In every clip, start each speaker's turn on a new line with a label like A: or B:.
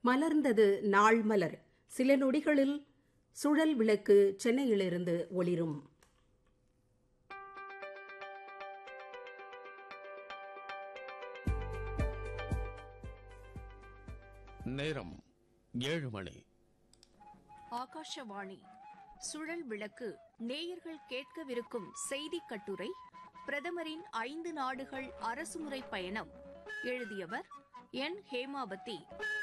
A: மலர்ந்தது நாள் மலர் சில நொடிகளில் சுழல் விளக்கு சென்னையிலிருந்து ஒளிரும்
B: நேரம் ஏழு மணி
C: ஆகாஷவாணி சுழல் விளக்கு நேயர்கள் கேட்கவிருக்கும் செய்தி கட்டுரை பிரதமரின் ஐந்து நாடுகள் அரசுமுறை பயணம் எழுதியவர் என் ஹேமாவதி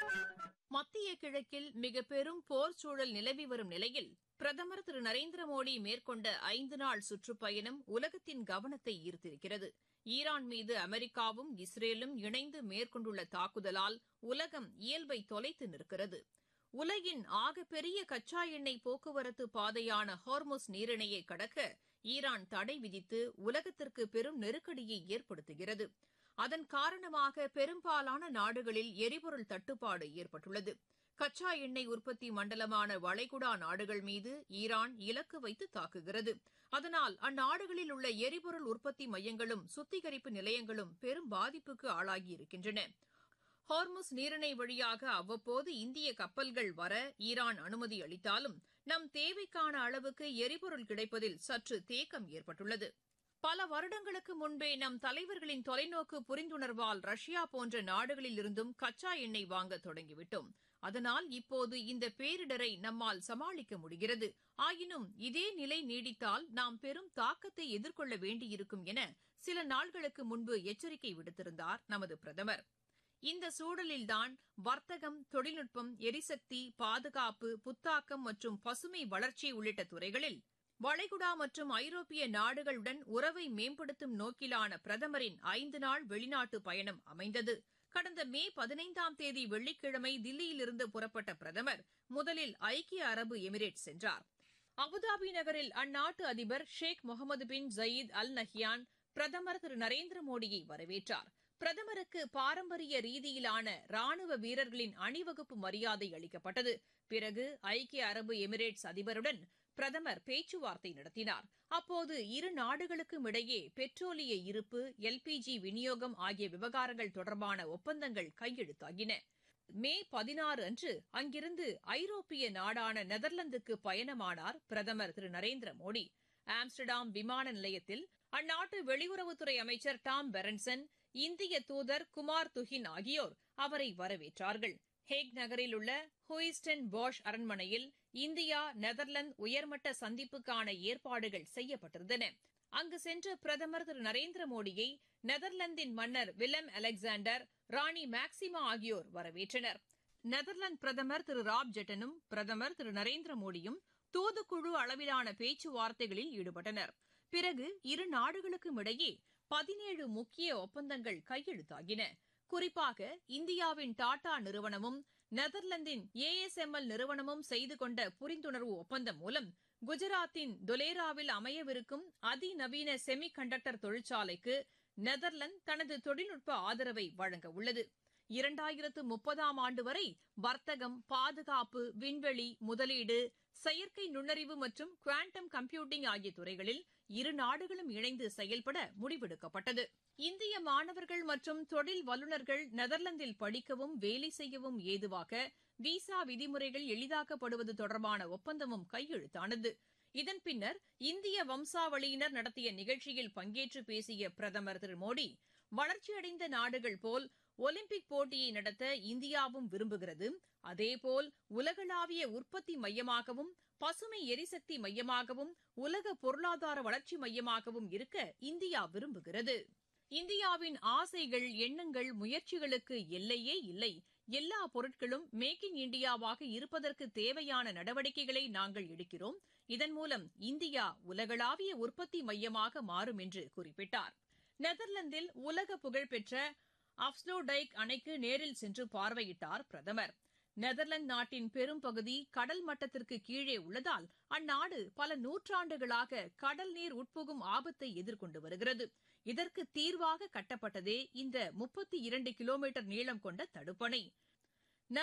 D: மத்திய கிழக்கில் மிக பெரும் போர் சூழல் நிலவி வரும் நிலையில் பிரதமர் திரு நரேந்திர மோடி மேற்கொண்ட ஐந்து நாள் சுற்றுப்பயணம் உலகத்தின் கவனத்தை ஈர்த்திருக்கிறது ஈரான் மீது அமெரிக்காவும் இஸ்ரேலும் இணைந்து மேற்கொண்டுள்ள தாக்குதலால் உலகம் இயல்பை தொலைத்து நிற்கிறது உலகின் ஆகப்பெரிய கச்சா எண்ணெய் போக்குவரத்து பாதையான ஹார்முஸ் நீரிணையை கடக்க ஈரான் தடை விதித்து உலகத்திற்கு பெரும் நெருக்கடியை ஏற்படுத்துகிறது அதன் காரணமாக பெரும்பாலான நாடுகளில் எரிபொருள் தட்டுப்பாடு ஏற்பட்டுள்ளது கச்சா எண்ணெய் உற்பத்தி மண்டலமான வளைகுடா நாடுகள் மீது ஈரான் இலக்கு வைத்து தாக்குகிறது அதனால் அந்நாடுகளில் உள்ள எரிபொருள் உற்பத்தி மையங்களும் சுத்திகரிப்பு நிலையங்களும் பெரும் பாதிப்புக்கு ஆளாகியிருக்கின்றன ஹார்முஸ் நீரிணை வழியாக அவ்வப்போது இந்திய கப்பல்கள் வர ஈரான் அனுமதி அளித்தாலும் நம் தேவைக்கான அளவுக்கு எரிபொருள் கிடைப்பதில் சற்று தேக்கம் ஏற்பட்டுள்ளது பல வருடங்களுக்கு முன்பே நம் தலைவர்களின் தொலைநோக்கு புரிந்துணர்வால் ரஷ்யா போன்ற நாடுகளில் இருந்தும் கச்சா எண்ணெய் வாங்க தொடங்கிவிட்டோம் அதனால் இப்போது இந்த பேரிடரை நம்மால் சமாளிக்க முடிகிறது ஆயினும் இதே நிலை நீடித்தால் நாம் பெரும் தாக்கத்தை எதிர்கொள்ள வேண்டியிருக்கும் என சில நாள்களுக்கு முன்பு எச்சரிக்கை விடுத்திருந்தார் நமது பிரதமர் இந்த சூழலில்தான் வர்த்தகம் தொழில்நுட்பம் எரிசக்தி பாதுகாப்பு புத்தாக்கம் மற்றும் பசுமை வளர்ச்சி உள்ளிட்ட துறைகளில் வளைகுடா மற்றும் ஐரோப்பிய நாடுகளுடன் உறவை மேம்படுத்தும் நோக்கிலான பிரதமரின் ஐந்து நாள் வெளிநாட்டு பயணம் அமைந்தது கடந்த மே பதினைந்தாம் தேதி வெள்ளிக்கிழமை தில்லியிலிருந்து புறப்பட்ட பிரதமர் முதலில் ஐக்கிய அரபு எமிரேட் சென்றார் அபுதாபி நகரில் அந்நாட்டு அதிபர் ஷேக் முகமது பின் ஜயீத் அல் நஹ்யான் பிரதமர் திரு நரேந்திர மோடியை வரவேற்றார் பிரதமருக்கு பாரம்பரிய ரீதியிலான ராணுவ வீரர்களின் அணிவகுப்பு மரியாதை அளிக்கப்பட்டது பிறகு ஐக்கிய அரபு எமிரேட்ஸ் அதிபருடன் பிரதமர் பேச்சுவார்த்தை நடத்தினார் அப்போது இரு நாடுகளுக்கும் இடையே பெட்ரோலிய இருப்பு எல்பிஜி விநியோகம் ஆகிய விவகாரங்கள் தொடர்பான ஒப்பந்தங்கள் கையெழுத்தாகின மே பதினாறு அன்று அங்கிருந்து ஐரோப்பிய நாடான நெதர்லாந்துக்கு பயணமானார் பிரதமர் திரு நரேந்திர மோடி ஆம்ஸ்டர்டாம் விமான நிலையத்தில் அந்நாட்டு வெளியுறவுத்துறை அமைச்சர் டாம் பெரன்சன் இந்திய தூதர் குமார் துஹின் ஆகியோர் அவரை வரவேற்றார்கள் ஹேக் நகரில் உள்ள ஹூயிஸ்டன் பாஷ் அரண்மனையில் இந்தியா நெதர்லாந்து உயர்மட்ட சந்திப்புக்கான ஏற்பாடுகள் செய்யப்பட்டிருந்தன அங்கு சென்ற பிரதமர் திரு நரேந்திர மோடியை நெதர்லாந்தின் மன்னர் வில்லம் அலெக்சாண்டர் ராணி மேக்சிமா ஆகியோர் வரவேற்றனர் நெதர்லாந்து பிரதமர் திரு ராப் ஜெட்டனும் பிரதமர் திரு நரேந்திர மோடியும் தூதுக்குழு அளவிலான பேச்சுவார்த்தைகளில் ஈடுபட்டனர் பிறகு இரு நாடுகளுக்கும் இடையே பதினேழு முக்கிய ஒப்பந்தங்கள் கையெழுத்தாகின குறிப்பாக இந்தியாவின் டாடா நிறுவனமும் நெதர்லாந்தின் ஏஎஸ்எம்எல் நிறுவனமும் செய்து கொண்ட புரிந்துணர்வு ஒப்பந்தம் மூலம் குஜராத்தின் தொலேராவில் அமையவிருக்கும் அதிநவீன செமி கண்டக்டர் தொழிற்சாலைக்கு நெதர்லாந்து தனது தொழில்நுட்ப ஆதரவை வழங்க உள்ளது இரண்டாயிரத்து முப்பதாம் ஆண்டு வரை வர்த்தகம் பாதுகாப்பு விண்வெளி முதலீடு செயற்கை நுண்ணறிவு மற்றும் குவாண்டம் கம்ப்யூட்டிங் ஆகிய துறைகளில் இரு நாடுகளும் இணைந்து செயல்பட முடிவெடுக்கப்பட்டது இந்திய மாணவர்கள் மற்றும் தொழில் வல்லுநர்கள் நெதர்லாந்தில் படிக்கவும் வேலை செய்யவும் ஏதுவாக விசா விதிமுறைகள் எளிதாக்கப்படுவது தொடர்பான ஒப்பந்தமும் கையெழுத்தானது இதன் பின்னர் இந்திய வம்சாவளியினர் நடத்திய நிகழ்ச்சியில் பங்கேற்று பேசிய பிரதமர் திரு மோடி வளர்ச்சியடைந்த நாடுகள் போல் ஒலிம்பிக் போட்டியை நடத்த இந்தியாவும் விரும்புகிறது அதேபோல் உலகளாவிய உற்பத்தி மையமாகவும் பசுமை எரிசக்தி மையமாகவும் உலக பொருளாதார வளர்ச்சி மையமாகவும் இருக்க இந்தியா விரும்புகிறது இந்தியாவின் ஆசைகள் எண்ணங்கள் முயற்சிகளுக்கு எல்லையே இல்லை எல்லா பொருட்களும் மேக் இன் இந்தியாவாக இருப்பதற்கு தேவையான நடவடிக்கைகளை நாங்கள் எடுக்கிறோம் இதன் மூலம் இந்தியா உலகளாவிய உற்பத்தி மையமாக மாறும் என்று குறிப்பிட்டார் நெதர்லாந்தில் உலக புகழ்பெற்ற அப்ஸ்லோடைக் அணைக்கு நேரில் சென்று பார்வையிட்டார் பிரதமர் நெதர்லாந்து நாட்டின் பெரும் பகுதி கடல் மட்டத்திற்கு கீழே உள்ளதால் அந்நாடு பல நூற்றாண்டுகளாக கடல் நீர் உட்புகும் ஆபத்தை எதிர்கொண்டு வருகிறது இதற்கு தீர்வாக கட்டப்பட்டதே இந்த முப்பத்தி இரண்டு கிலோமீட்டர் நீளம் கொண்ட தடுப்பணை